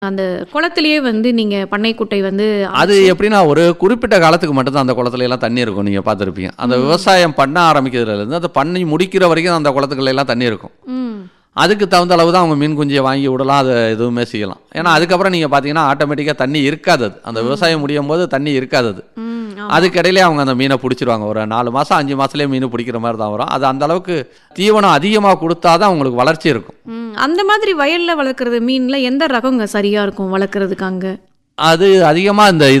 அந்த குளத்திலேயே வந்து நீங்க பண்ணை குட்டை வந்து அது எப்படின்னா ஒரு குறிப்பிட்ட காலத்துக்கு மட்டும்தான் அந்த குளத்துல எல்லாம் தண்ணி இருக்கும் நீங்கள் பார்த்துருப்பீங்க அந்த விவசாயம் பண்ண ஆரம்பிக்கிறதுலேருந்து அந்த பண்ணி முடிக்கிற வரைக்கும் அந்த குளத்துக்குள்ள எல்லாம் தண்ணி இருக்கும் ம், அதுக்கு தகுந்த அளவு தான் அவங்க மீன் குஞ்சியை வாங்கி விடலாம் அதை எதுவுமே செய்யலாம் ஏன்னா அதுக்கப்புறம் நீங்கள் பார்த்தீங்கன்னா ஆட்டோமேட்டிக்காக தண்ணி இருக்காது அது. அந்த விவசாயம் முடியும் போது தண்ணி இருக்காது அது. ம், ஆமா. அதுக்கிடையிலே அவங்க அந்த மீனை பிடிச்சிருவாங்க ஒரு நாலு மாதம் அஞ்சு மாதத்துலேயே மீன் பிடிக்கிற மாதிரி தான் வரும் அது அந்த அளவுக்கு தீவனம் அதிகமாக கொடுத்தா தான் அவங்களுக்கு வளர்ச்சி இருக்கும் ம், அந்த மாதிரி வயல்ல வளர்க்குறது மீன்ல எந்த ரகங்க சரியா இருக்கும் வளர்க்குறதுக்கு அங்க அது அதிகமாக இந்த இது